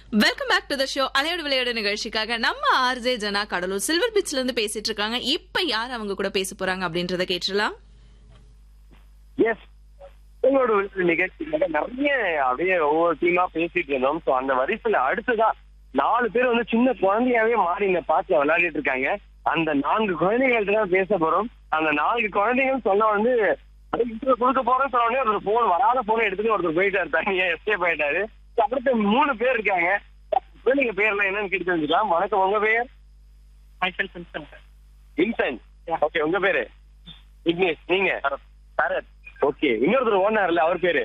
Welcome back to the show அலையோட விளையாடு நிகழ்ச்சிக்காக நம்ம ஆர்ஜே ஜனா கடலூர் சில்வர் பீச்ல இருந்து பேசிட்டு இருக்காங்க இப்ப யார் அவங்க கூட பேச போறாங்க அப்படின்றத கேட்டுலாம் எஸ் உங்களோட ஒரு நிகழ்ச்சியில நிறைய அப்படியே ஒவ்வொரு டீமா பேசிட்டு இருந்தோம் சோ அந்த வரிசையில அடுத்ததா நாலு பேர் வந்து சின்ன குழந்தையாவே மாறி இந்த பாட்டுல விளையாடிட்டு இருக்காங்க அந்த நான்கு குழந்தைகள்ட்ட தான் பேச போறோம் அந்த நான்கு குழந்தைகள் சொன்ன வந்து அது intro கொடுக்க போறோம்னு சொன்ன உடனே ஒரு போன் வராத போனை எடுத்துட்டு ஒருத்தர் போயிட்டாரு தனியா எஸ்கேப் ஆயிட்டாரு So, அடுத்து மூணு பேர் இருக்காங்க குழந்தைங்க பேர்லாம் என்னன்னு கேட்டு தெரிஞ்சுக்கலாம் வணக்கம் உங்க பேர் மைசெல் சிம்சன் வின்சென்ட் ஓகே உங்க பேரு விக்னேஷ் நீங்க சரத் ஓகே இன்னொருத்தர் ஓனார்ல அவர் பேரு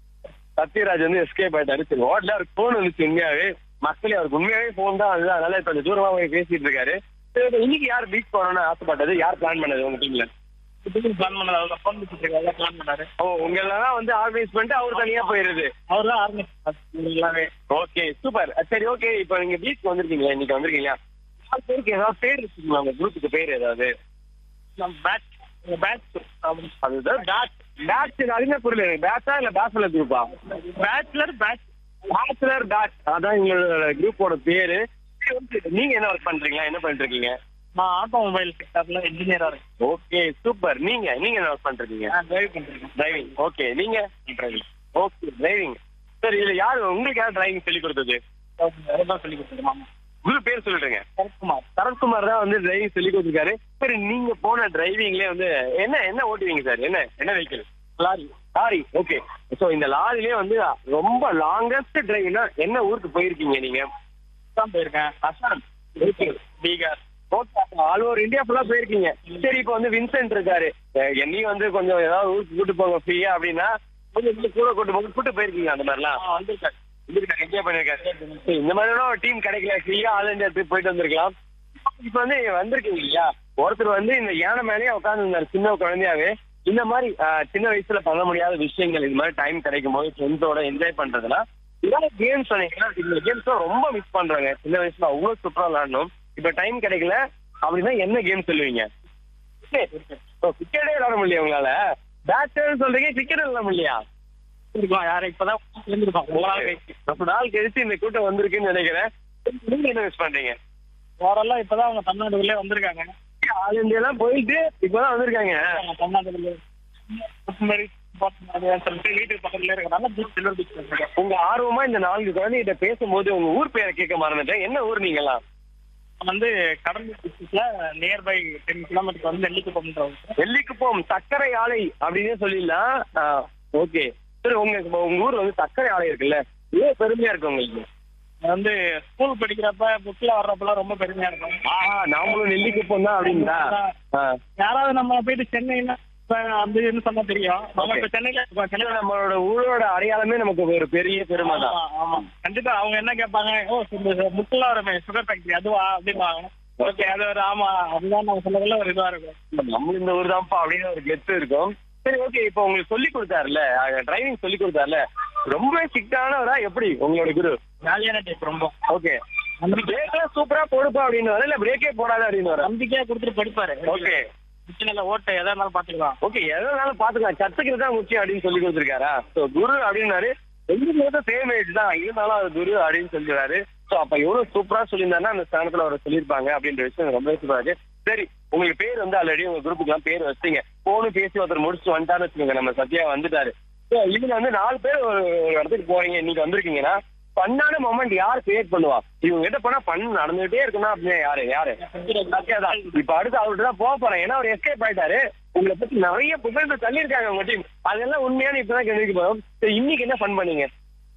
சத்யராஜ் வந்து எஸ்கேப் ஆயிட்டாரு சரி ஓட்ல அவருக்கு போன் வந்துச்சு உண்மையாவே மக்களே அவருக்கு உண்மையாவே போன் தான் அது அதனால இப்ப கொஞ்சம் தூரமா போய் பேசிட்டு இருக்காரு சரி, இப்ப இன்னைக்கு யார் பீச் போகணும்னு ஆசைப்பட்டது யார் பிளான் பண்ணது உங்க டீம்ல பிளான் பண்ணது அவர் ஃபோன் பேசிட்டு பிளான் பண்ணாரு ஓ உங்க எல்லாம் வந்து ஆர்கனைஸ் பண்ணிட்டு அவர் தனியா போயிருது அவர் தான் ஆரம்பிச்சு எல்லாமே ஓகே சூப்பர் சரி ஓகே இப்போ நீங்க பீச் வந்திருக்கீங்களா இன்னைக்கு வந்திருக்கீங்களா நாலு பேருக்கு ஏதாவது பேர் இருக்குங்களா உங்க குரூப்புக்கு பேர் ஏதாவது நம்ம பேட்ச் பேட்ச் அதுதான் பேட்ச் பேட்ச் அதுமே புரியல எனக்கு பேட்சா இல்ல பேச்சுலர் குரூப்பா பேச்சுலர் பேட்ச் பேச்சுலர் பேட்ச் அதான் எங்களோட குரூப்போட பேரு நீங்க என்ன ஒர்க் பண்றீங்களா என்ன பண்ணிட்டு இருக்கீங்க நான் ஆட்டோமொபைல் செக்டர்ல இன்ஜினியரா இருக்கேன் ஓகே சூப்பர் நீங்க நீங்க என்ன ஒர்க் பண்றீங்க நான் டிரைவ் பண்ணிருக்கேன் டிரைவிங் ஓகே நீங்க டிரைவிங் ஓகே டிரைவிங் சரி இதுல யாரு உங்களுக்கு யார் டிரைவிங் சொல்லி கொடுத்தது தான் சொல்லி கொடுத்துருக்கேன் மாமா குரு பேர் சொல்லிட்டுங்க சரத்குமார் சரத்குமார் தான் வந்து டிரைவிங் சொல்லி கொடுத்துருக்காரு சரி நீங்க போன டிரைவிங்லயே வந்து என்ன என்ன ஓட்டுவீங்க சார் என்ன என்ன vehicle lorry lorry okay so இந்த லாரிலே வந்து ரொம்ப லாங்கஸ்ட் டிரைவ்னா என்ன ஊருக்கு போயிருக்கீங்க நீங்க தான் போயிருக்கேன் Assam Bihar all over India ஃபுல்லா போயிருக்கீங்க சரி இப்போ வந்து வின்சென்ட் இருக்காரு அஹ் என்னையும் வந்து கொஞ்சம் ஏதாவது ஊருக்கு கூட்டு போங்க ஃப்ரீயா அப்படின்னா கொஞ்சம் இன்னும் கூட கூட்டு போங்க கூட்டு போயிருக்கீங்க அந்த மாதிரிலாம் வந்திருக்காரு வந்துருக்காங்க என்ஜாய் பண்ணிருக்காரு சரி, இந்த மாதிரிலாம் டீம் கிடைக்கல ஃப்ரீயா ஆல் இந்தியா ட்ரிப் போயிட்டு வந்திருக்கலாம் இப்போ வந்து வந்திருக்கீங்க இல்லையா ஒருத்தர் வந்து இந்த யானை மேலேயே உட்காந்துருந்தாரு சின்ன குழந்தையாவே இந்த மாதிரி அஹ், சின்ன வயசுல பண்ண முடியாத விஷயங்கள் இது மாதிரி டைம் கிடைக்கும் போது ஃப்ரெண்ட்ஸோட என்ஜாய் பண்றதுனா இதான் கேம்ஸ் சொன்னீங்கன்னா இந்த கேம்ஸ் ரொம்ப மிஸ் பண்றாங்க சின்ன வயசுல அவ்வளவு சூப்பரா விளையாடணும் இப்ப டைம் கிடைக்கல அப்படின்னா என்ன கேம் சொல்லுவீங்க கிரிக்கெட்டே விளையாட முடியல உங்களால பேட்டர் சொல்றீங்க கிரிக்கெட் விளையாட முடியலையா இருக்கோம் யாரும் இப்பதான் சேர்ந்துருக்கோம் ரொம்ப நாள் கழிச்சு ரொம்ப நாள் கழிச்சு இந்த கூட்டம் வந்திருக்குன்னு நினைக்கிறேன் நீங்க என்ன மிஸ் பண்றீங்க வேறெல்லாம் இப்பதான் அவங்க தமிழ்நாட்டுக்குள்ளே வந்திருக்காங்க ஆல் இந்தியாலாம் போயிட்டு இப்பதான் வந்திருக்காங்க அவங்க தமிழ்நாட்டுக்குள்ளே மாதிரி சொல்லிட்டு வீட்டுக்கு பக்கத்துல இருக்கிறனால பீச் சில்வர் பீச் வந்திருக்கேன் உங்க ஆர்வமா இந்த நான்கு குழந்தைகிட்ட பேசும்போது உங்க ஊர் பேரை கேட்க மறந்துட்டேன் என்ன ஊர் நீங்களாம் வந்து கடம்பூர் டிஸ்ட்ரிக்ட்ல நியர்பை டென் கிலோமீட்டர் வந்து நெல்லிக்குப்பம்ன்ற ஊரு. வெள்ளிக்குப்பம் சர்க்கரை ஆலை அப்படின்னு சொல்லிடலாம் ஓகே சரி உங்க உங்க ஊர் வந்து சர்க்கரை ஆலை இருக்குல்ல ஏன் பெருமையா இருக்கு உங்களுக்கு அது வந்து ஸ்கூல் படிக்கிறப்ப புக்ல வர்றப்பெல்லாம் ரொம்ப பெருமையா இருக்கும் ஆஹா நாமளும் நெல்லிக்குப்பம் தான் அப்படிங்களா ஆ. யாராவது நம்ம போயிட்டு சென்னைன்னா இப்ப அந்த இதுன்னு சொன்னா தெரியும் நம்ம இப்ப சென்னையில இருக்கோம். சென்னை சென்னையில நம்மளோட ஊரோட அடையாளமே நமக்கு ஒரு பெரிய பெருமை தான் ஆமா, ஆமா கண்டிப்பா அவங்க என்ன கேட்பாங்க ஓ இந்த புக்ல வருமே சுகர் ஃபேக்டரி அதுவா அப்படிம்பாங்க ஓகே அது ஒரு ஆமா அதுதான் நம்ம சொல்லக்குள்ள ஒரு இதுவா இருக்கும் நம்ம இந்த ஊர் தான்ப்பா அப்படின்னு ஒரு கெத்து இருக்கும் சரி ஓகே இப்போ உங்களுக்கு சொல்லி கொடுத்தாருல டிரைவிங் சொல்லி கொடுத்தாருல ரொம்ப ஸ்ட்ரிக்டானவரா எப்படி உங்களோட குரு ஜாலியான டைப் ரொம்ப ஓகே பிரேக்கே சூப்பரா போடுப்பா அப்படின்னு வர இல்ல பிரேக்கே போடாத அப்படின்னு வர நம்பிக்கையா கொடுத்துட்டு படிப்பாரு ஓகே பிரச்சனை ஓட்ட எதா இருந்தாலும் பாத்துக்கலாம் ஓகே எதனாலும் பாத்துக்கலாம் கத்துக்கிறது தான் முக்கியம் அப்படின்னு சொல்லி கொடுத்துருக்காரா சோ குரு அப்படின்னாரு ரெண்டு பேரும் சேம் ஏஜ் தான் இருந்தாலும் அது குரு அப்படின்னு சொல்லிடுறாரு சோ அப்ப எவ்வளவு சூப்பரா சொல்லியிருந்தாருன்னா அந்த ஸ்தானத்துல அவர் சொல்லியிருப்பாங்க அப்படின்ற விஷயம் ரொம்ப சூப்பரா இருக்கு சரி உங்களுக்கு பேர் வந்து ஆல்ரெடி உங்க குரூப்புக்கு எல்லாம் பேர் வச்சிட்டீங்க போனும் பேசி ஒருத்தர் முடிச்சுட்டு வந்துட்டாருன்னு வச்சுக்கோங்க நம்ம சத்யா வந்துட்டாரு So, இதுல வந்து நாலு பேர் ஒரு ஒரு இடத்துக்கு போறீங்க இன்னைக்கு வந்திருக்கீங்கன்னா பண்ணான மொமெண்ட் யார் கிரியேட் பண்ணுவா இவங்க கிட்ட போனா பண்ணு நடந்துகிட்டே இருக்கணும் அப்படின்னு யாரு யாரு சத்யா தான் இப்ப அடுத்து அவர்கிட்ட தான் போக போறேன் ஏன்னா அவர் எஸ்கேப் ஆயிட்டாரு உங்களை பத்தி நிறைய புகழ்ந்து தள்ளியிருக்காங்க உங்க டீம் அதெல்லாம் உண்மையான இப்பதான் கேள்விக்கு போறோம் So, இன்னைக்கு என்ன ஃபன் பண்ணீங்க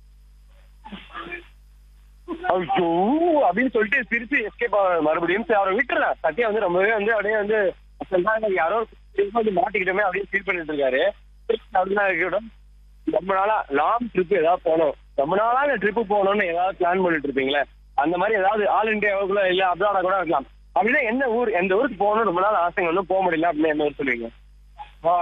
ஐயோ அப்படின்னு சொல்லிட்டு சிரிச்சு எஸ்கேப் மறுபடியும் சரி, அவரை விட்டுறலாம் சத்யா வந்து ரொம்பவே வந்து அப்படியே வந்து அசல்ட்டா எனக்கு யாரோ திரும்ப வந்து மாட்டிக்கிட்டோமே அப்படின்னு ஃபீல் பண்ணிட்டு இருக்காரு அப்படின்னா இருக்கட்டும் ரொம்ப நாளா லாங் ட்ரிப் ஏதாவது போகணும் ரொம்ப நாளா இந்த ட்ரிப் போகணும்னு ஏதாவது பிளான் பண்ணிட்டு இருப்பீங்களே அந்த மாதிரி ஏதாவது ஆல் இந்தியாவுக்குள்ள இல்ல அப்ராடா கூட இருக்கலாம் அப்படின்னா என்ன ஊர் எந்த ஊருக்கு போகணும் ரொம்ப நாள் ஆசைங்க ஒன்றும் போக முடியல அப்படின்னு என்ன ஊர் சொல்லுவீங்க